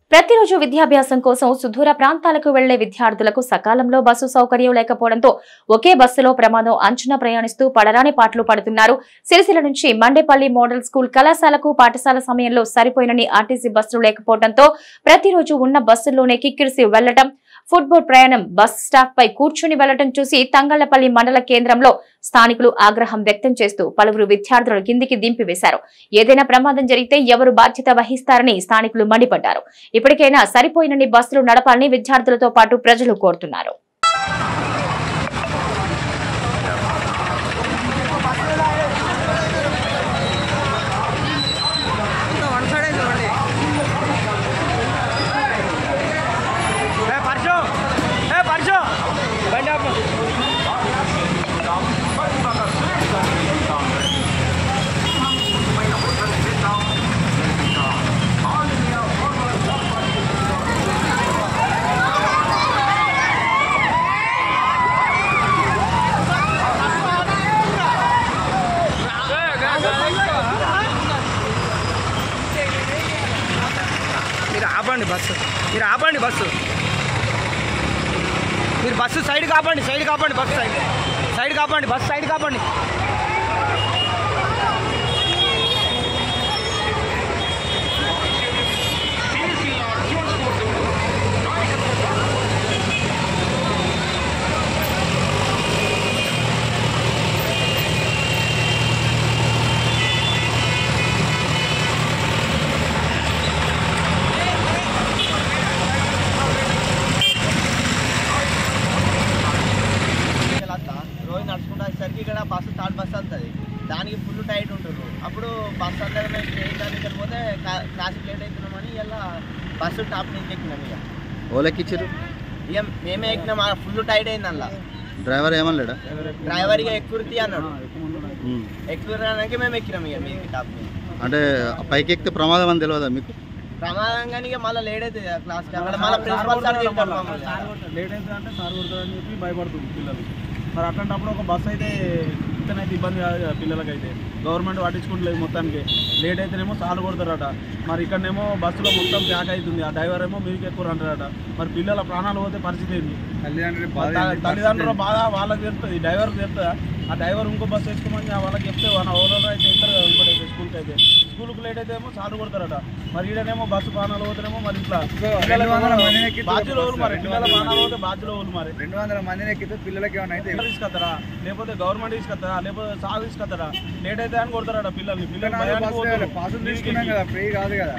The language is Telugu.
ప్రతిరోజు విద్యాభ్యాసం కోసం సుదూర ప్రాంతాలకు వెళ్లే విద్యార్థులకు సకాలంలో బస్సు సౌకర్యం లేకపోవడంతో ఒకే బస్సులో ప్రమాదం అంచున ప్రయాణిస్తూ పడరాని పాటలు పడుతున్నారు సిరిసిల్ల నుంచి మండేపల్లి మోడల్ స్కూల్ కళాశాలకు పాఠశాల సమయంలో సరిపోయినని ఆర్టీసీ బస్సులు లేకపోవడంతో ప్రతిరోజు ఉన్న బస్సుల్లోనే కిక్కిరిసి వెళ్లడం ఫుట్బాల్ ప్రయాణం బస్ స్టాప్ పై కూర్చుని వెళ్లడం చూసి తంగళ్లపల్లి మండల కేంద్రంలో స్థానికులు ఆగ్రహం వ్యక్తం చేస్తూ పలువురు విద్యార్థులను కిందికి దింపివేశారు ఏదైనా ప్రమాదం జరిగితే ఎవరు బాధ్యత వహిస్తారని స్థానికులు మండిపడ్డారు ఇప్పటికైనా సరిపోయినన్ని బస్సులు నడపాలని విద్యార్థులతో పాటు ప్రజలు కోరుతున్నారు వన్ సైడ్ అయితే రండి ఏ పర్షు ఏ పర్షు బండి ఆపు మీరు ఆపండి బస్సు మీరు ఆపండి బస్సు మీరు బస్సు సైడ్ కాపండి సైడ్ కాపండి బస్సు సైడ్ సైడ్ కాపండి బస్సు సైడ్ కాపండి వెళ్తా రోజు నడుచుకుంటూ వచ్చేసరికి ఇక్కడ బస్సు థర్డ్ బస్ వస్తుంది దానికి ఫుల్ టైట్ ఉంటుంది అప్పుడు బస్సు అంతా మేము ట్రైన్ దానికి పోతే క్లాస్కి లేట్ అవుతున్నామని ఇలా బస్సు టాప్ నుంచి ఎక్కినాం ఇక ఓలకి ఇచ్చారు ఇక మేమే ఎక్కినాం ఫుల్ టైట్ అయింది అందులో డ్రైవర్ ఏమనలేడా డ్రైవర్ ఇక ఎక్కుర్తి అన్నాడు ఉమ్. ఎక్కురానికి మేము ఎక్కినాం ఇక మీదకి టాప్ మీద అంటే పైకి ఎక్కితే ప్రమాదం అని తెలియదా మీకు ప్రమాదంగానే ఇక మళ్ళీ లేట్ అవుతుంది క్లాస్కి అక్కడ మళ్ళీ ప్రిన్సిపల్ సార్ తింటారు మమ్మల్ని. లేట్ అయితే అంటే సార్ కొడతారని చెప్పి భయపడుతుంది పిల్లలు మరి అట్లాంటప్పుడు ఒక బస్సు అయితే ఇతనైతే ఇబ్బంది కాదు కదా పిల్లలకైతే గవర్నమెంట్ పట్టించుకుంటలేదు మొత్తానికి లేట్ అయితేనేమో సార్లు కొడతారట మరి ఇక్కడనేమో బస్సులో మొత్తం ప్యాక్ అవుతుంది ఆ డ్రైవర్ ఏమో మీదకి ఎక్కువ అంటారట మరి పిల్లల ప్రాణాలు పోతే పరిస్థితి ఏంటి త- తల్లిదండ్రుల బాధ వాళ్ళకి తెలుస్తుంది డ్రైవర్కి తెలుస్తుందా ఆ డ్రైవర్ ఇంకో బస్సు వేసుకోమని ఆ వాళ్ళకి చెప్తే వాళ్ళ ఓనర్ అయితే ఇస్తారు కదా ఇంకోటి అయితే స్కూల్కి అయితే స్కూల్కి లేట్ అయితే ఏమో సార్లు కొడతారట మరి ఈడనేమో బస్సు ప్రాణాలు పోతేనేమో మరి ఇట్లా బాధ్యులు ఎవరు మరి పిల్లల ప్రాణాలు పోతే బాధ్యులు ఎవరు మరి రెండు వందల మందిని ఎక్కితే పిల్లలకి ఏమైనా అయితే ఎవరు తీసుకొస్తారా లేకపోతే గవర్నమెంట్ తీసుకొస్తారా లేకపోతే సాగు తీసుకొస్తారా లేట్ అయితే అని కొడతారట పిల్లల్ని పిల్లలు భయానికి పోతారు. పాసులు తీసుకున్నాం కదా ఫ్రీ కాదు కదా